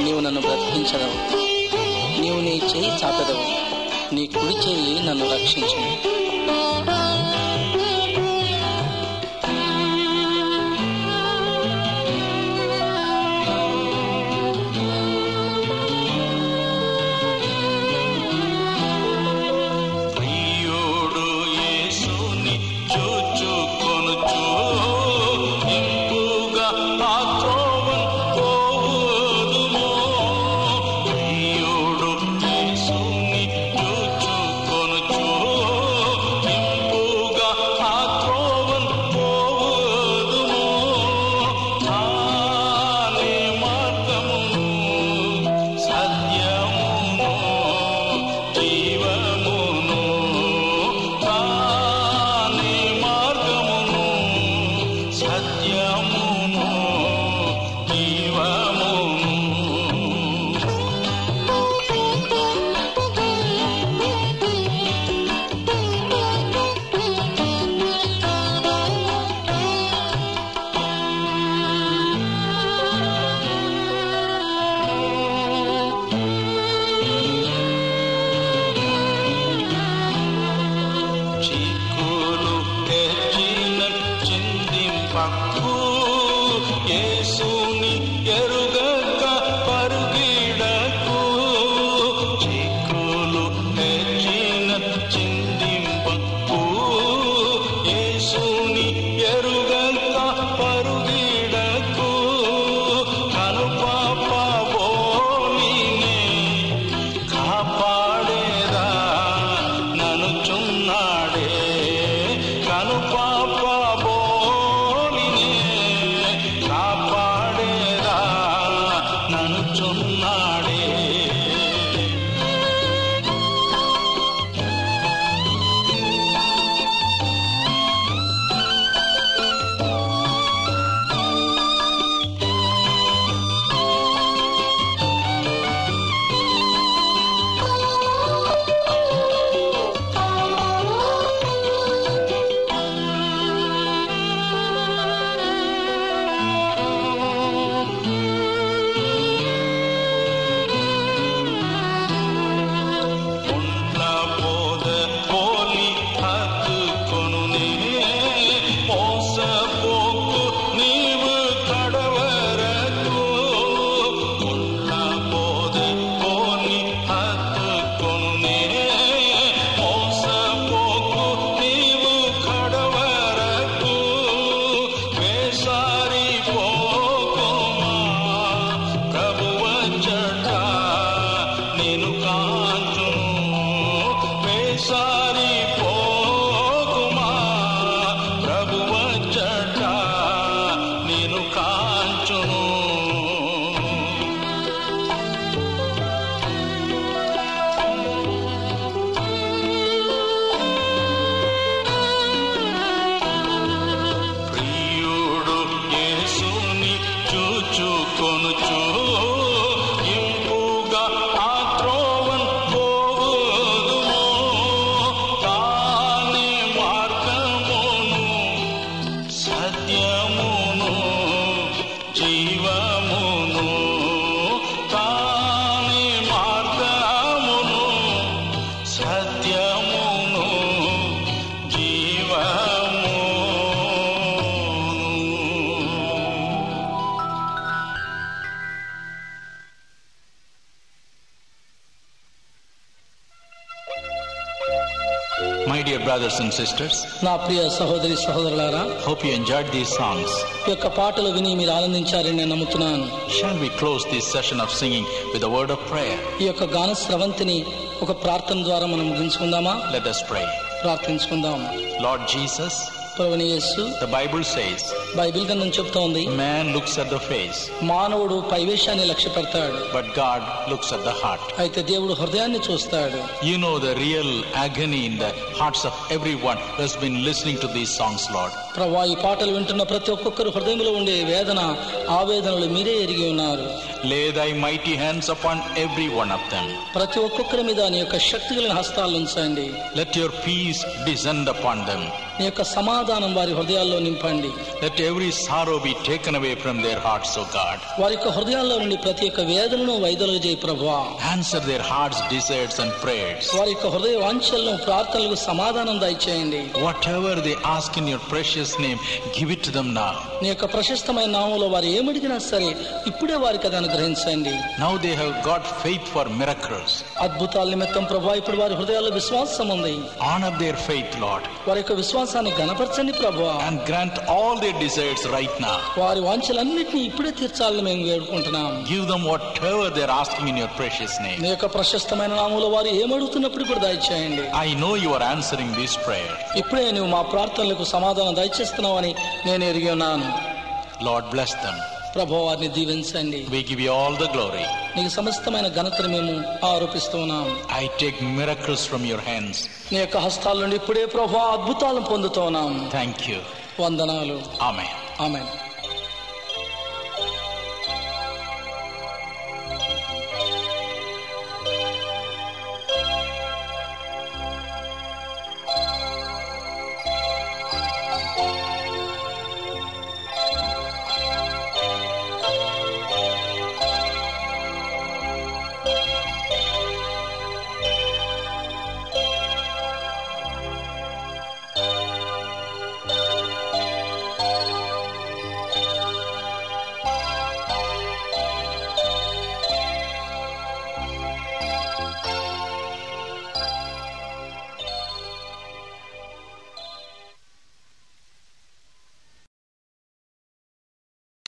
నీవు నన్ను బ్రతికించదవు నీవు నీ చేయి చాపెదవు నీ కుడి చేయి నన్ను రక్షించు ప్రియుడు యేసుని చూచుకొనుచు ఇంపుగా ఆ త్రోవను పోవుదుము. ప్రియుడు యేసుని చూచుకొనుచు ఇంపుగా ఆ త్రోవను పోవుదుము. తానే మార్గమును సత్యమును జీవమును తానే మార్గమును సత్యమును జీవమును చిక్కులు తెచ్చిన చిందింపకు యేసుని ఎరుగక పరుగిడకు చిక్కులు తెచ్చిన చిందింపకు యేసుని ఎరుగక పరుగిడకు కనుపాప బోలినే కాపాడేదా నన్ను చున్నాడే కను పాప బోలినే కాపాడేదా నన్ను చున్నాడే ఉంట్ల పోద పోలి హత్తుకొనునే మోసపోకు నీవు కడవరకు ఉంట్ల పోద పోలి హత్తుకొనునే మోసపోకు నీవు కడవరకు వేసారి పోకుమా ప్రభువచ్చట నేను కాంచును వేసారి పోకుమా ప్రభువచ్చట నేను కాంచును ప్రియుడు యేసుని చూచుకొనుచు ఇంపుగా ఆ త్రోవన్ పోదుము తానే మార్గమును సత్యమును జీవమును తానే మార్గమును సత్యమును జీవమును My dear brothers and sisters, నా ప్రియ సహోదరి సహోదరులారా hope you enjoyed these songs. ఈ యొక్క పాటలు విని మీరు ఆనందించారని నేను నమ్ముతున్నాను Shall we close this session of singing with a word of prayer? ఈ యొక్క గాన స్రవంతిని ఒక ప్రార్థన ద్వారా మనం ముగించుకుందామా Let us pray. ప్రార్థించుకుందాం Lord Jesus, ప్రభుని Yesu the Bible says, Bible గ్రంథం చెప్తోంది man looks at the face, మానవుడు పైవేశాన్ని లక్ష్య పెడతాడు but God looks at the heart. అయితే దేవుడు హృదయాన్ని చూస్తాడు You know the real agony in the hearts of everyone who has been listening to these songs, Lord. ప్రభా ఈ పాటలు వింటున్న ప్రతి ఒక్కొక్కరు హృదయంలో ఉండే వేదన ఆవేదనలు మీరే ఎరిగి ఉన్నారు Lay thy mighty hands upon every one of them. ప్రతి ఒక్కొక్కరి మీద నీ యొక్క శక్తి కలిగిన హస్తాలు ఉంచండి Let your peace descend upon them. నీ యొక్క సమాధానం వారి హృదయాల్లో నింపండి Let every sorrow be taken away from their hearts, O God. వారి యొక్క హృదయాల్లో నుండి ప్రతి ఒక్క వేదనను వైదొలగ చేయి ప్రభువా Answer their hearts' desires and prayers. వారి యొక్క హృదయ వాంఛలను ప్రార్థనలకు సమాధానం దయచేయండి Whatever they ask in your precious name, give it to them now. నీ యొక్క ప్రశస్తమైన నామంలో వారు ఏమడిగినా సరే ఇప్పుడే వారికి అది అనుగ్రహించండి Now they have got faith for miracles. అద్భుతాల నిమిత్తం ప్రభా ఇప్పుడు వారి హృదయాల్లో విశ్వాసం ఉంది Honor their faith, Lord, వారి యొక్క విశ్వాసాన్ని గణపరచండి ప్రభా and grant all their desires right now. వారి వాంఛలన్నింటినీ ఇప్పుడే తీర్చాలని మేము వేడుకుంటున్నాం Give them whatever they're asking in your precious name. నీ యొక్క ప్రశస్తమైన నామంలో వారు ఏమడుగుతున్నప్పుడు కూడా దయచేయండి I know you are answering this prayer. ఇప్పుడే నువ్వు మా ప్రార్థనలకు సమాధానం దయచేస్తున్నావని నేను ఎరిగి ఉన్నాను Lord, bless them. ప్రభు వారిని దీవించండి We give you all the glory. నీకు సమస్తమైన ఘనతను మేము ఆరోపిస్తున్నాం I take miracles from your hands. నీ యొక్క హస్తాల నుండి ఇప్పుడే ప్రభు అద్భుతాలను పొందుతున్నాం Thank you. వందనాలు Amen. ఆమె